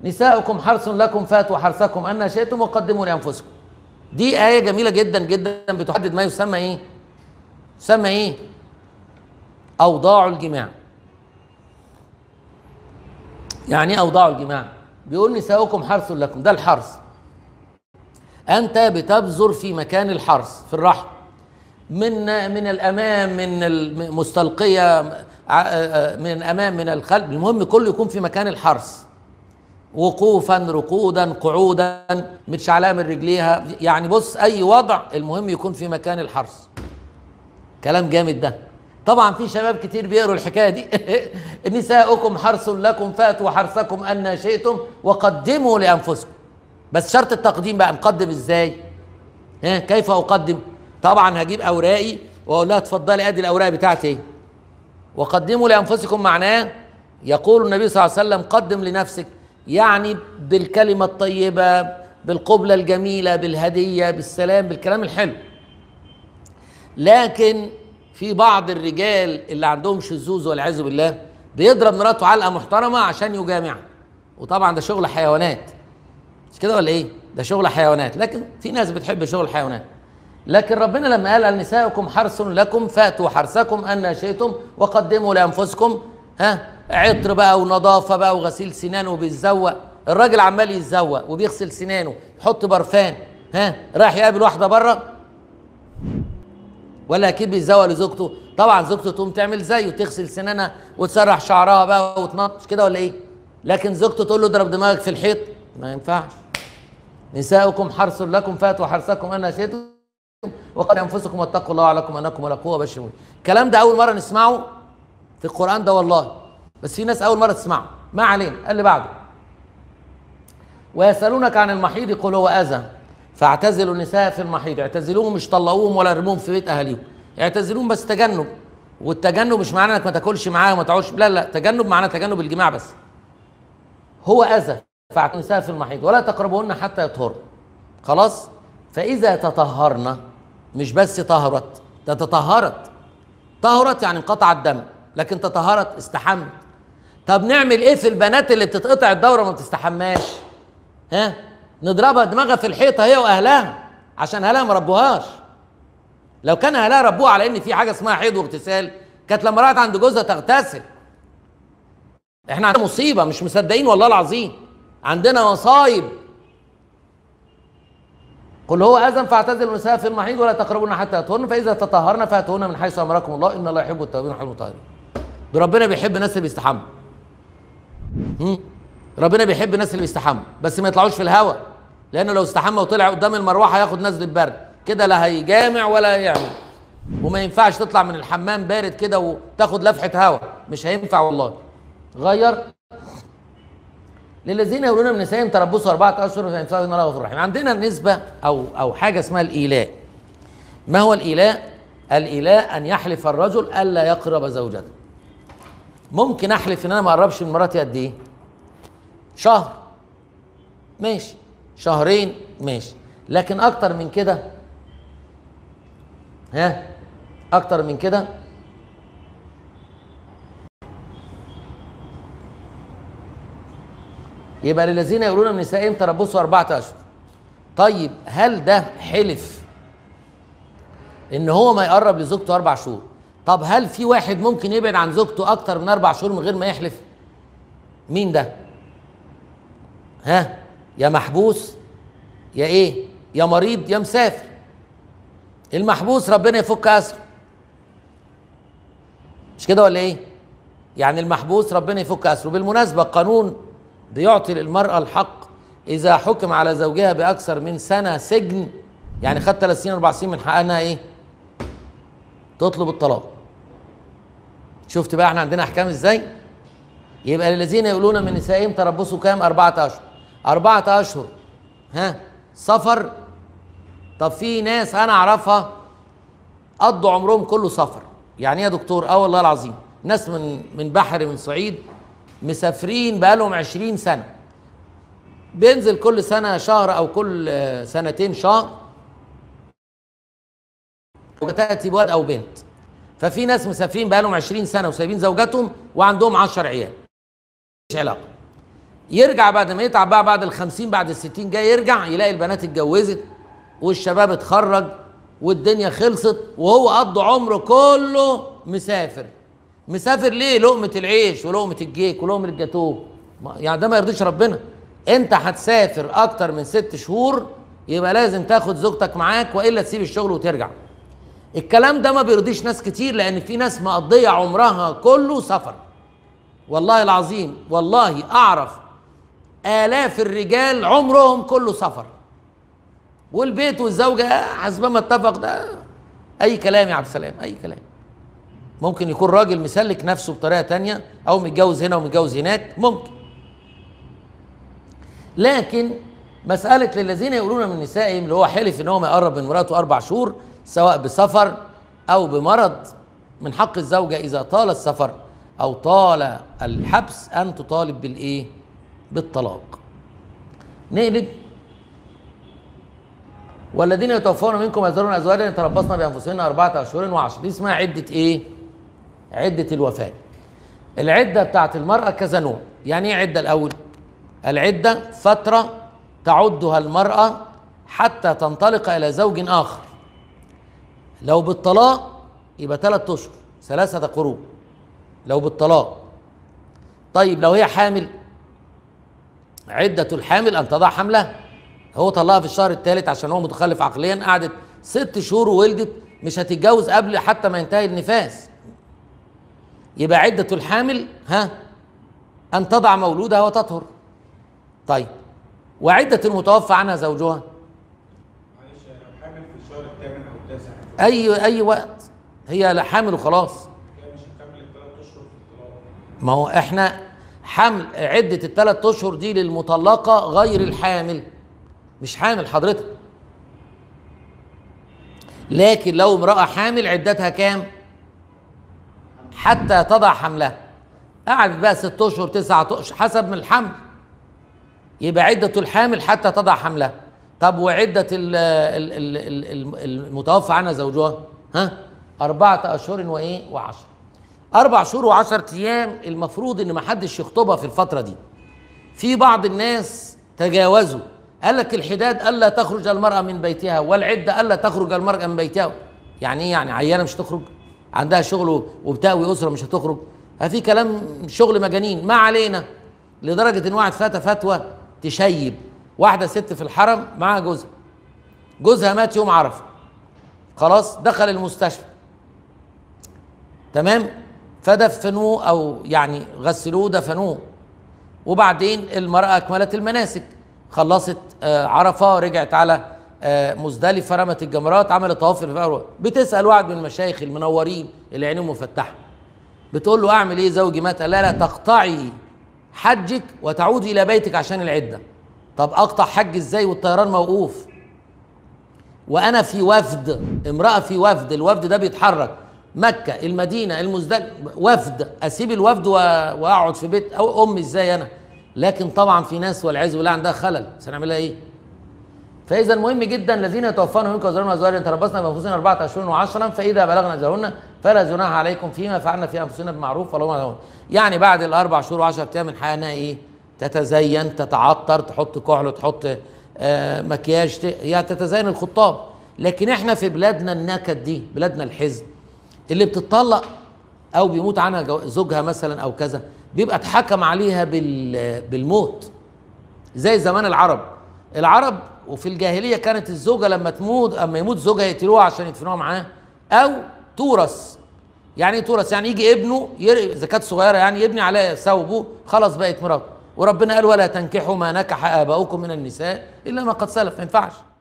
نساؤكم حرث لكم فاتوا حرثكم ان شئتم وقدموا لانفسكم دي ايه جميله جدا جدا بتحدد ما يسمى ايه يسمى ايه اوضاع الجماع يعني ايه اوضاع الجماع بيقول نساؤكم حرث لكم ده الحرث انت بتبذر في مكان الحرث في الرحم من من الامام من المستلقيه من الامام من الخلف المهم كله يكون في مكان الحرث وقوفا ركودا قعودا متشعلقه من رجليها يعني بص اي وضع المهم يكون في مكان الحرث كلام جامد ده طبعا في شباب كتير بيقروا الحكايه دي نساؤكم حرث لكم فاتوا حرثكم ان شئتم وقدموا لانفسكم بس شرط التقديم بقى نقدم ازاي ها كيف اقدم طبعا هجيب اوراقي واقول لها اتفضلي ادي الاوراق بتاعتي ايه وقدموا لانفسكم معناه يقول النبي صلى الله عليه وسلم قدم لنفسك يعني بالكلمه الطيبه بالقبله الجميله بالهديه بالسلام بالكلام الحلو لكن في بعض الرجال اللي عندهم شذوذ والعياذ بالله بيضرب مراته علقه محترمه عشان يجامعها وطبعا ده شغل حيوانات مش كده ولا ايه ده شغل حيوانات لكن في ناس بتحب شغل الحيوانات لكن ربنا لما قال نساؤكم حرث لكم فاتوا حرثكم ان شئتم وقدموا لانفسكم ها عطر بقى ونظافه بقى وغسيل سنان وبيتزوق الراجل عمال يتزوق وبيغسل سنانه يحط برفان ها راح يقابل واحده بره ولا اكيد بيتزوق لزوجته طبعا زوجته تقوم تعمل زيه وتغسل سنانها وتسرح شعرها بقى وتنطش كده ولا ايه لكن زوجته تقول له اضرب دماغك في الحيط ما ينفعش نساؤكم حرث لكم فاتوا حرثكم ان شئتم وقد انفسكم واتقوا الله عليكم انكم ملاقوه بشر الكلام ده اول مره نسمعه في القران ده والله بس في ناس اول مره تسمعه ما علينا قال اللي بعده ويسالونك عن المحيض قل هو اذى فاعتزلوا النساء في المحيض اعتزلوهم مش طلقوهم ولا ارموهم في بيت اهاليهم اعتزلوهم بس تجنب والتجنب مش معناه انك ما تاكلش معاه وما تقعدش لا لا تجنب معناه تجنب الجماع بس هو اذى فاعتزلوا النساء في المحيض ولا تقربوهن حتى يطهرن خلاص فاذا تطهرن مش بس طهرت ده تطهرت طهرت يعني انقطع الدم لكن تطهرت استحمت طب نعمل ايه في البنات اللي بتتقطع الدوره وما بتستحماش ها نضربها دماغها في الحيطه هي واهلها عشان اهلها ما ربوهاش لو كان اهلها ربوها على ان في حاجه اسمها حيض واغتسال كانت لما راحت عند جوزها تغتسل احنا عندنا مصيبه مش مصدقين والله العظيم عندنا مصايب قل هو اذن فاعتزلوا النساء في المحيض ولا تقربون حتى يطهرن فاذا تطهرن فاتوهن من حيث امركم الله ان الله يحب التوابين ويحب المطهرين ده ربنا بيحب الناس اللي بيستحموا هم؟ ربنا بيحب الناس اللي بيستحموا بس ما يطلعوش في الهوا لانه لو استحمى وطلع قدام المروحه هياخد نزله برد كده لا هيجامع ولا يعمل وما ينفعش تطلع من الحمام بارد كده وتاخد لفحه هوا مش هينفع والله غير للذين يقولون من نسائهم تربصوا أربعة أشهر فإنفاقوا إن الله غفور رحيم عندنا نسبة أو أو حاجة اسمها الإيلاء ما هو الإيلاء؟ الإيلاء أن يحلف الرجل ألا يقرب زوجته ممكن أحلف إن أنا ما أقربش من مراتي قد إيه؟ شهر ماشي شهرين ماشي لكن أكتر من كده ها أكتر من كده يبقى للذين يقولون من نسائهم تربصوا أربعة أشهر طيب هل ده حلف إن هو ما يقرب لزوجته أربع شهور طب هل في واحد ممكن يبعد عن زوجته أكتر من أربع شهور من غير ما يحلف مين ده ها يا محبوس يا إيه يا مريض يا مسافر المحبوس ربنا يفك أسره مش كده ولا إيه يعني المحبوس ربنا يفك أسره بالمناسبة قانون بيعطي للمرأة الحق إذا حكم على زوجها بأكثر من سنة سجن يعني خد ثلاث سنين أربع سنين من حقها إنها إيه؟ تطلب الطلاق. شفت بقى إحنا عندنا أحكام إزاي؟ يبقى للذين يقولون من نسائهم تربصوا كام؟ أربعة أشهر. أربعة أشهر ها سفر طب في ناس أنا أعرفها قضوا عمرهم كله سفر. يعني إيه يا دكتور؟ أه والله العظيم ناس من من بحر من صعيد مسافرين بقالهم 20 سنه بينزل كل سنه شهر او كل سنتين شهر وتاتي بواد او بنت ففي ناس مسافرين بقالهم 20 سنه وسايبين زوجاتهم وعندهم 10 عيال مش علاقه يرجع بعد ما يتعب بقى بعد الخمسين بعد الستين جاي يرجع يلاقي البنات اتجوزت والشباب اتخرج والدنيا خلصت وهو قضى عمره كله مسافر مسافر ليه لقمة العيش ولقمة الجيك ولقمة الجاتوه ما- يعني ده ما يرضيش ربنا انت هتسافر اكتر من ست شهور يبقى لازم تاخد زوجتك معاك والا تسيب الشغل وترجع الكلام ده ما بيرضيش ناس كتير لان في ناس مقضيه عمرها كله سفر والله العظيم والله اعرف الاف الرجال عمرهم كله سفر والبيت والزوجه آه، حسب ما اتفق ده اي كلام يا عبد السلام اي كلام ممكن يكون راجل مسلك نفسه بطريقه تانية او متجوز هنا ومتجوز هناك ممكن لكن مسألة للذين يقولون من نسائهم اللي هو حلف ان هو ما يقرب من مراته أربع شهور سواء بسفر أو بمرض من حق الزوجة إذا طال السفر أو طال الحبس أن تطالب بالإيه؟ بالطلاق. نقلب والذين يتوفون منكم يذرون أزواجا يتربصن بأنفسهن أربعة أشهر وعشر دي اسمها عدة إيه؟ عدة الوفاة. العدة بتاعت المرأة كذا نوع، يعني إيه عدة الأول؟ العدة فترة تعدها المرأة حتى تنطلق إلى زوج آخر لو بالطلاق يبقى ثلاثة أشهر ثلاثة قروء لو بالطلاق طيب لو هي حامل عدة الحامل أن تضع حملها هو طلقها في الشهر الثالث عشان هو متخلف عقليا قعدت ست شهور وولدت مش هتتجوز قبل حتى ما ينتهي النفاس يبقى عدة الحامل ها أن تضع مولودها وتطهر طيب وعدة المتوفى عنها زوجها معلش لو حامل في الشهر الثامن او التاسع أي أي وقت هي لا حامل وخلاص كده مش هتكمل الثلاث اشهر في الطلاق ما هو احنا حمل عدة الثلاث أشهر دي للمطلقة غير الحامل مش حامل حضرتك لكن لو امرأة حامل عدتها كام؟ حتى تضع حملها قعدت بقى ست أشهر تسعة أشهر حسب من الحمل يبقى عدة الحامل حتى تضع حملها طب وعدة ال- ال- ال- ال- ال- المتوفى عنها زوجها ها أربعة أشهر وإيه وعشر أربع شهور وعشرة أيام المفروض إن ما حدش يخطبها في الفترة دي في بعض الناس تجاوزوا قال لك الحداد ألا تخرج المرأة من بيتها والعدة ألا تخرج المرأة من بيتها يعني إيه يعني عيانة مش تخرج عندها شغل وبتاوي أسرة مش هتخرج في كلام شغل مجانين ما علينا لدرجة إن واحد فتى فتوى تشيب واحدة ست في الحرم معاها جوزها جوزها مات يوم عرفة خلاص دخل المستشفى تمام فدفنوه او يعني غسلوه دفنوه وبعدين المرأة أكملت المناسك خلصت آه، عرفة رجعت على آه، مزدلفة رمت الجمرات عملت طواف الفجر بتسأل واحد من المشايخ المنورين اللي عينيهم مفتحة بتقول له أعمل إيه زوجي مات قال لا لا تقطعي حجك وتعودي إلى بيتك عشان العدة طب أقطع حج إزاي والطيران موقوف وانا في وفد امراه في وفد الوفد ده بيتحرك مكه المدينه المزدلفه وفد اسيب الوفد و- واقعد في بيت او امي ازاي انا لكن طبعا في ناس والعياذ بالله عندها خلل بس هنعملها ايه فاذا مهم جدا الذين يتوفون منكم ويذرون ازواجا تربصن بانفسهن اربعه اشهر وعشرا فاذا بلغن اجلهن فلا جناح عليكم فيما فعلن في انفسهن بالمعروف ولو ما يعني بعد الاربع شهور و10 ايام من حياتها ايه تتزين تتعطر تحط كحل تحط آه مكياج ت- يعني تتزين الخطاب لكن احنا في بلادنا النكد دي بلادنا الحزن اللي بتطلق او بيموت عنها جو- زوجها مثلا او كذا بيبقى اتحكم عليها بال بالموت زي زمان العرب العرب وفي الجاهليه كانت الزوجه لما تموت اما يموت زوجها يقتلوها عشان يدفنوها معاه او تورث يعني ايه تورث يعني يجي ابنه ير- اذا كانت صغيره يعني يبني عليها ثوبه خلاص بقت مراته وربنا قال ولا تنكحوا ما نكح اباؤكم من النساء الا ما قد سلف ما ينفعش